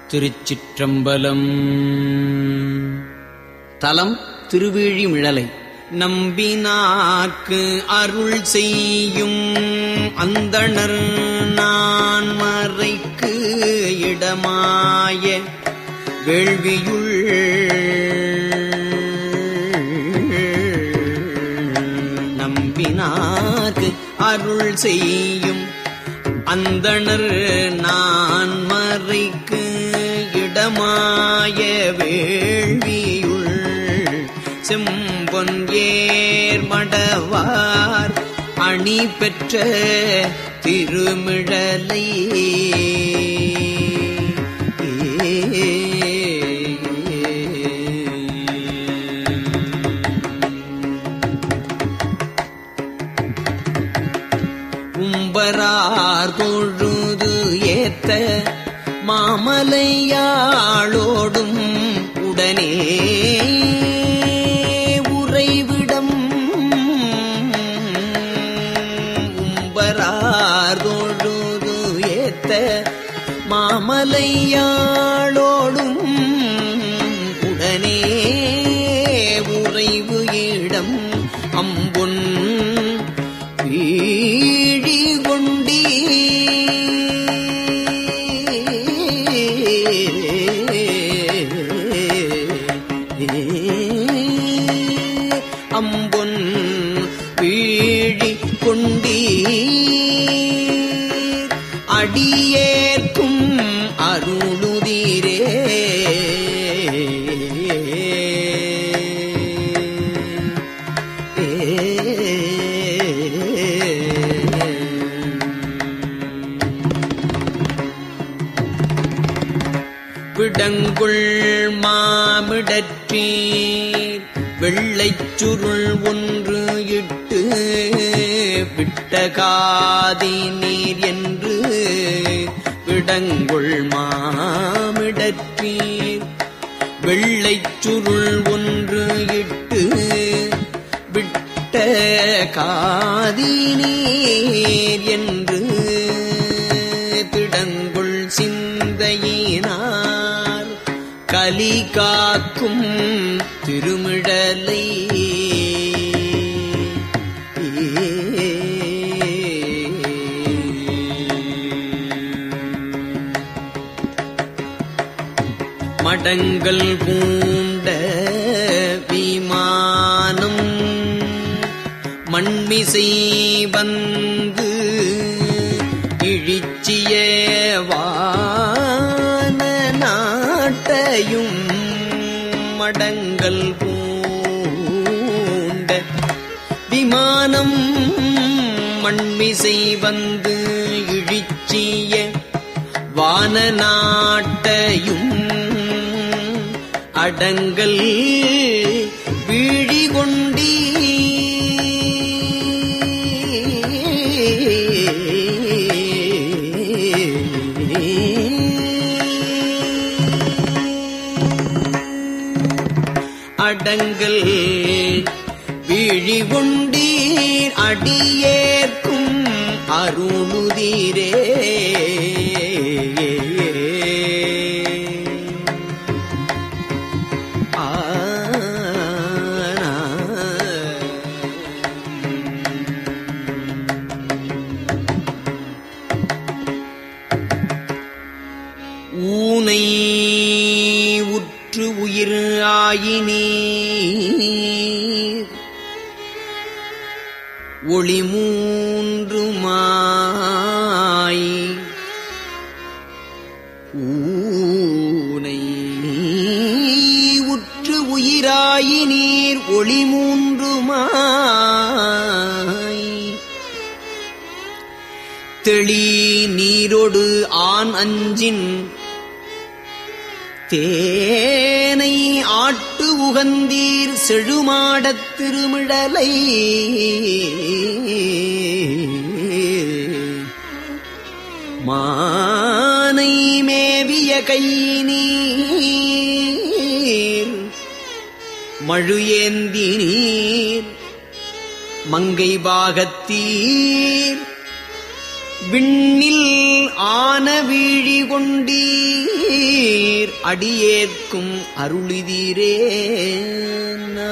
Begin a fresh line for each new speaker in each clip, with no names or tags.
திருச்சிற்றம்பலம் தலம் திருவேழிமிழலை நம்பினார்க்கு அருள் செய்யும் அந்தணர் நான் மறைக்கு இடமாய வேள்வியுள் நம்பினார்க்கு அருள் செய்யும் அந்தணர் நான் மறைக்கு இடமாய வேள்வியுள் செம்பொன் ஏர்மடவார் அணி பெற்ற திருமிழலை உம்பரார் தொழுது ஏத்த மாமலையாளோடும் உடனே உறைவிடம் உம்பரார் தொழுது ஏத்த மாமலையாளோடும் உடனே உறைவு இடம் அம்பொன் வீழி கொண்டீ அம்பொன் வீழி கொண்டீர் அடியேற்கும் அருளுதீரே விடங்குள் மாமிடற்றீர் வெள்ளைச் சுருள் ஒன்று இட்டு விட்டகாதி நீர் என்று விடங்குள் மாமிடற்றீர் வெள்ளைச் சுருள் ஒன்று இட்டு விட்ட காதி நீர் என்று திடங்குள் சிந்தையினார் கலி காக்கும் திருமிழலை மடங்கள் பூண்ட விமானம் மண்மிசை வந்து இழிச்சிய வான நாட்டையும் மடங்கள் பூண்ட விமானம் மண்மிசை வந்து இழிச்சிய வான நாட்டையும் அடங்கல் வீழி கொண்டீ அடங்கல் வீழி கொண்டீர் அடியேற்கும் அருளுதீரே ஊனை உற்று உயிர் ஆயினீர் ஒளி மூன்று மாய் ஊனை உற்று உயிராயினீர் ஒளி மூன்று மாய் தெளி நீரொடு ஆண் அஞ்சின் தேனை ஆட்டு உகந்தீர் செழுமாடத் திருமிழலை மானை மேவிய கை நீர் மழு ஏந்தி நீர் மங்கை பாகத்தீர் விண்ணில் ஆன வீழி கொண்டீர் நீர் அடியேற்கும் அருளிதீரே நா,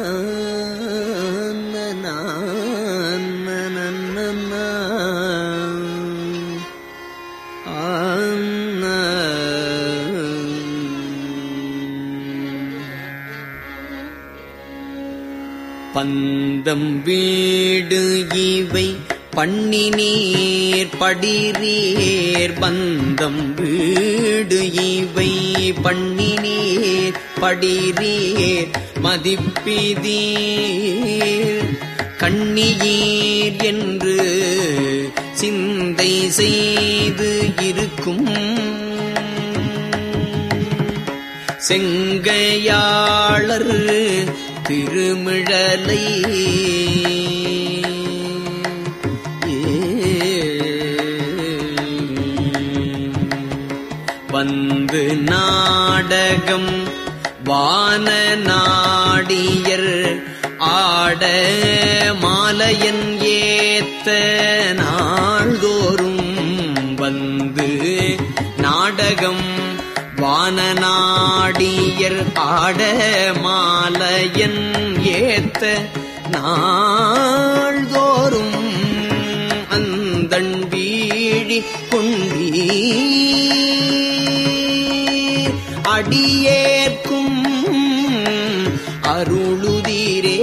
நா, நா, நா, நா, நா, நா. ஆ, நா. பந்தம் வீடு இவை பண்ணி நீர் படிரீர் பந்தம் வீடு இவை பண்ணி நீர் படிரீர் மதிப்பிதீர் கண்ணியீர் என்று சிந்தை செய்து இருக்கும் செங்கையாளர் திருமிழலை வந்து நாடகம் வான நாடியர் ஆட மாலையன் ஏத்த நாள்தோறும் வந்து நாடகம் வானநாடியர் ஆட மாலையன் ஏத்த நாள்தோறும் அந்தண் வீழி கொண்டீ அடியேற்கும் அருளுதீரே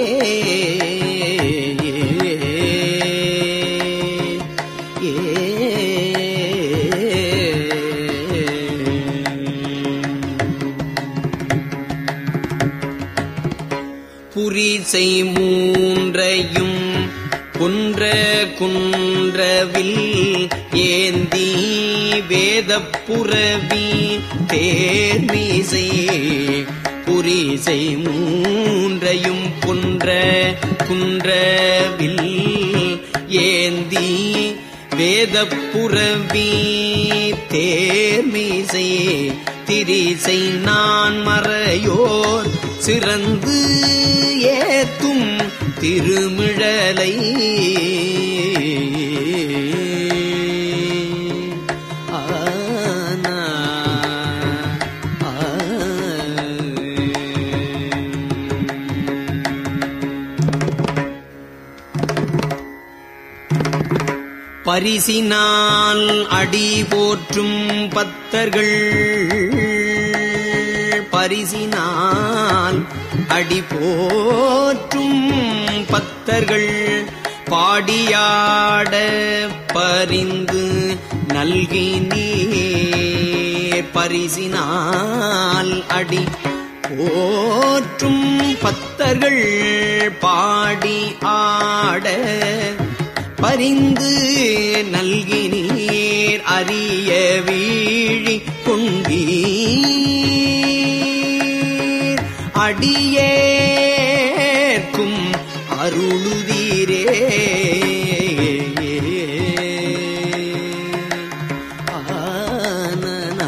புரிசை மூன்றையும் குன்ற குன்றவில் ஏந்தி வேதப்புறவி தேர்மீசை புரிசை மூன்றையும் குன்ற குன்றவில் ஏந்தி வேதப்புறவி தேர்மீசை திரிசை நான் மறையோர் சிறந்து ஏத்தும் திருமிழலை ஆனா, ஆ. பரிசினால் அடி போற்றும் பத்தர்கள் பரிசினால் அடி போற்றும் பத்தர்கள் பாடியாட பரிந்து நல்கினீர் பரிசினால் அடி போற்றும் பத்தர்கள் பாடி ஆட பரிந்து நல்கினீர் அரிய வீழி கொண்டீர் அடியேற்கும் அருளுதீரே ஆனனா,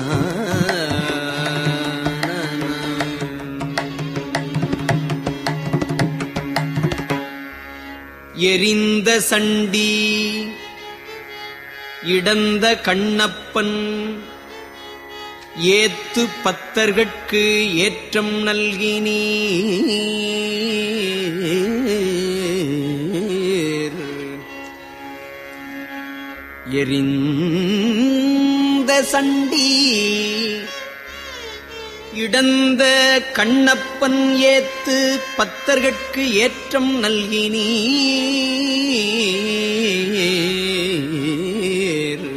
எரிந்த சண்டி இடந்த கண்ணப்பன் ஏத்து பத்தர்கட்கு ஏற்றம் நல்கினீர் எரிந்த சண்டி இடந்த கண்ணப்பன் ஏத்து பத்தர்கட்கு ஏற்றம் நல்கினீர்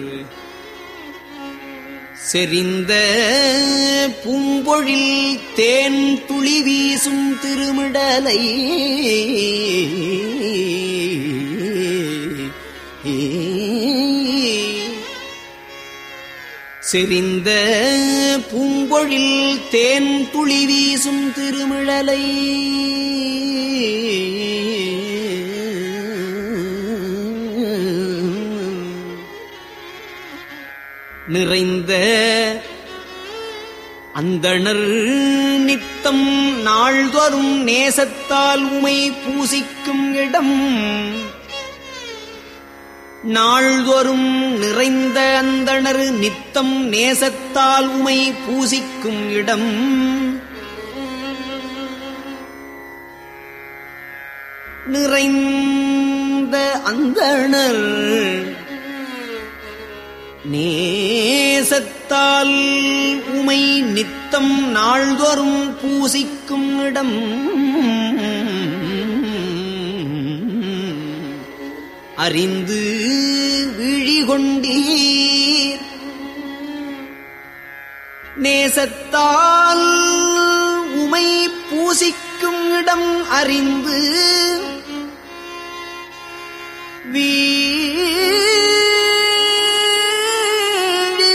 செறிந்த பூம்பொழில் தேன் துளி வீசும் திருமிடலை செறிந்த பூம்பொழில் தேன் துளி வீசும் திருமிழலை நிறைந்த அந்தணர் நித்தம் நாள்தோறும் நேசத்தால் உமை பூசிக்கும் இடம்
நாள்தோறும் நிறைந்த அந்தணர் நித்தம் நேசத்தால் உமை பூசிக்கும் இடம் நிறைந்த அந்தணர் நேசத்தால் உமை நித்தம் நாள்தோறும் பூசிக்கும் இடம் அறிந்து விழிகொண்டீர் நேசத்தால் உமை பூசிக்கும் இடம் அறிந்து வீழி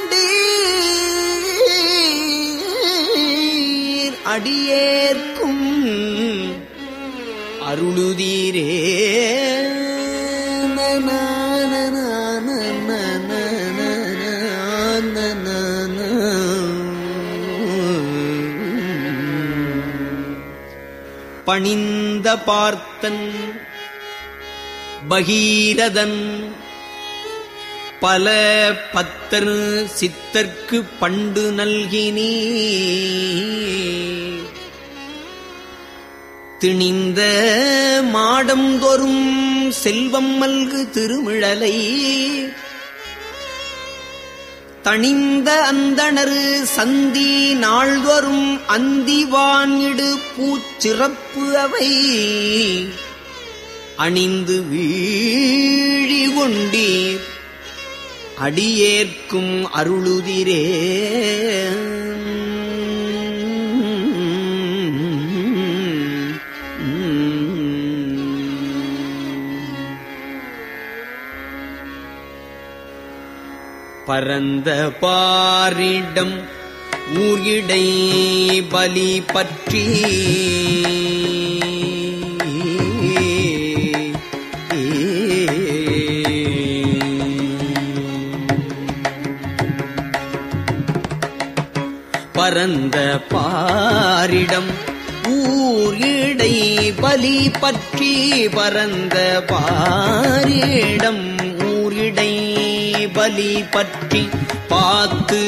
கொண்டீர் அடியேற்கும் அருளுதீரே பணிந்த பார்த்தன் பகீரதன் பல பத்தர் சித்தர்க்கு பண்டு நல்கினீ திணிந்த மாடம் தோறும் செல்வம் மல்கு திருமிழலை தணிந்த அந்தணரு சந்தி நாள்தோறும் அந்திவானிடு பூச்சிறப்பு அவை அணிந்து வீழி கொண்டீர் அடியேற்கும் அருளுதிரே பரந்த பாரிடம் ஊரிடை பலி பற்றி பரந்த பாரிடம் ஊரிடை பலி பற்றி பரந்த பாரிடம் ஊரிடை பலி பற்றி பார்த்து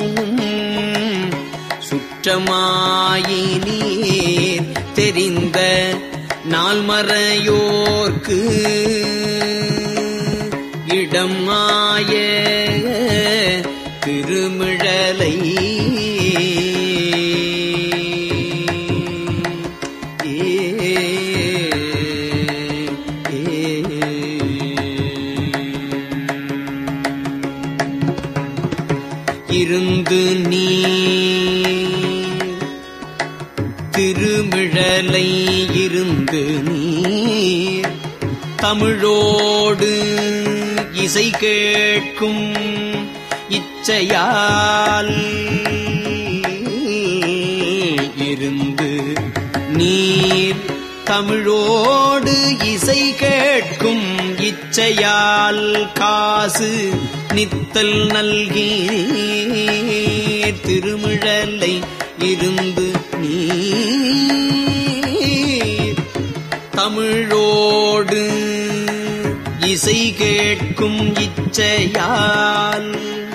சுற்றமாயினீர் தெரிந்த நால்மறையோர்க்கு இடமாய திருமிழலை இருந்து நீ திருமிழலை இருந்து நீர் தமிழோடு இசை கேட்கும் இச்சையால் இருந்து நீர் தமிழோடு இசை கேட்கும் இச்சையால் காசு நித்தல் நல்கி திருமிழலை இருந்து நீர் தமிழோடு இசை கேட்கும் இச்சையால்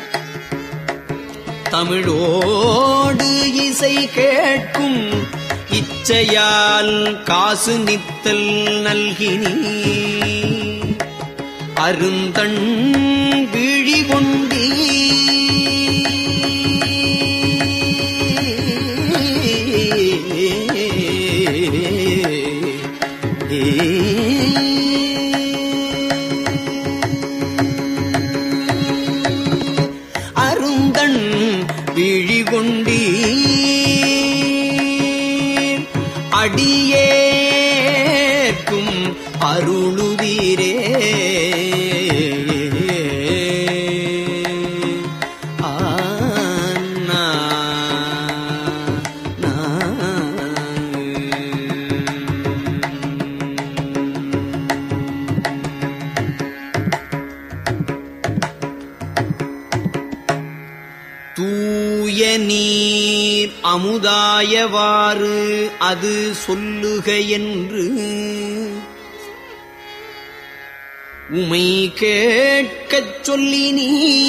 தமிழோடு இசை கேட்கும் இச்சையால் காசு நித்தல் நல்கினி அருந்தண் விழி கொண்டீ அருந்தண் விழி கொண்டீர் அடியேற்கும் அருளுதீரே ஆனா, தூய நீர் அமுதாயவாறு அது சொல்லுக என்று உமை கேட்கச் சொல்லி நீ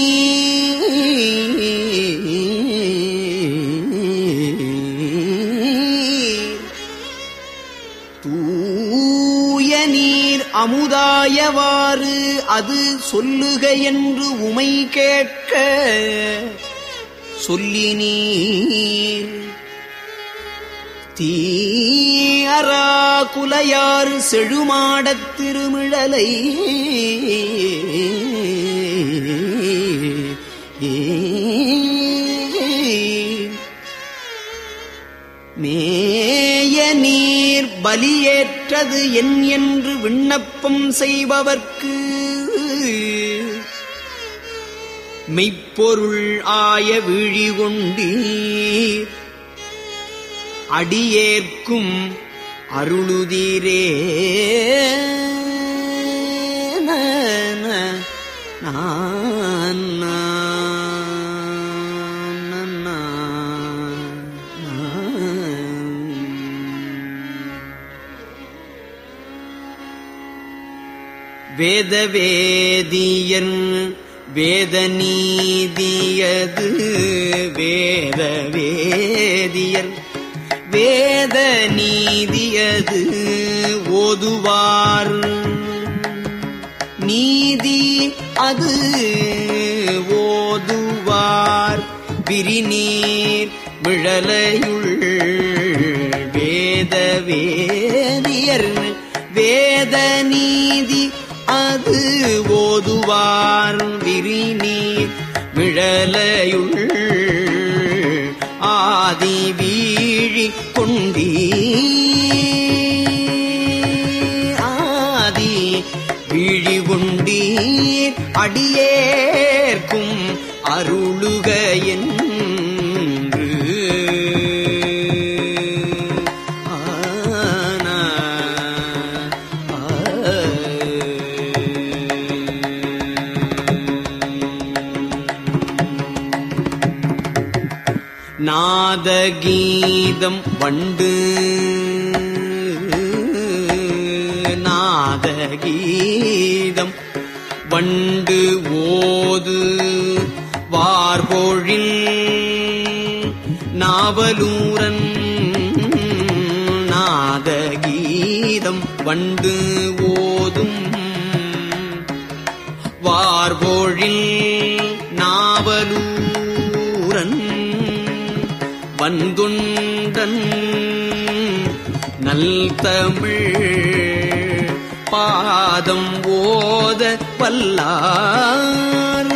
தூய நீர் அமுதாயவாறு அது சொல்லுக என்று உமை கேட்க சொல்லி நீர் தீயரா குலையாறு செழுமாடத் திருமிழலை மேய நீர் பலியேற்றது என் என்று விண்ணப்பம் செய்பவர்க்கு மெய்ப்பொருள் ஆய விழி கொண்டீர் அடியேற்கும் அருளுதீரே நன, நான், நான், நான், நான். வேத வேதியன் வேத நீதியது வேத வேதியர் வேத நீதியது ஓதுவார் நீதி அது ஓதுவார் விரிநீர் விழலையுள் வேத வேதியர் வேத நீதி அது ஓதுவார் விரிநீர் விழலையுள் ஆதி வீழி கொண்டீ ஆதி வீழி கொண்டீர் அடியேற்கும் அருளுக என்று ஆனா, நாதகீதம் வண்டு நாதகீதம் வண்டு ஓது வார்பொழில் நாவலூரன் நாதகீதம் வண்டு ஓதும் வார்பொழில் நாவலூரன் வந்துண்டன் நல் தமிழ் பாதம் ஓத வல்லார்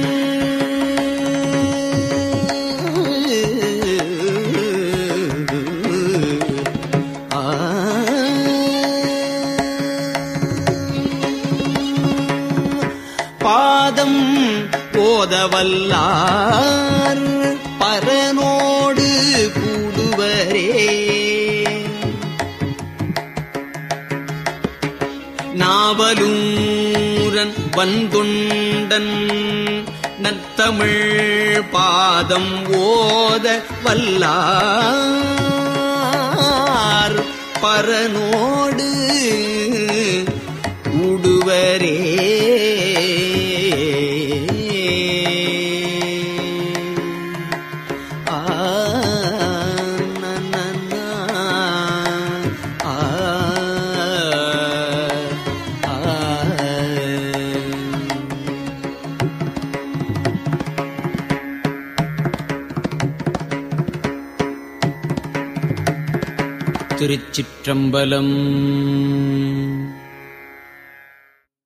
பாதம் போதவல்லார் பரனோடு கூடுவரே நாவலூரன் வந்துண்டன் நத்தமிழ் பாதம் ஓத வல்லார் பரனோடு கூடுவரே ஆ நா, நா, நா. ஆ, ஆ. திருச்சிற்றம்பலம்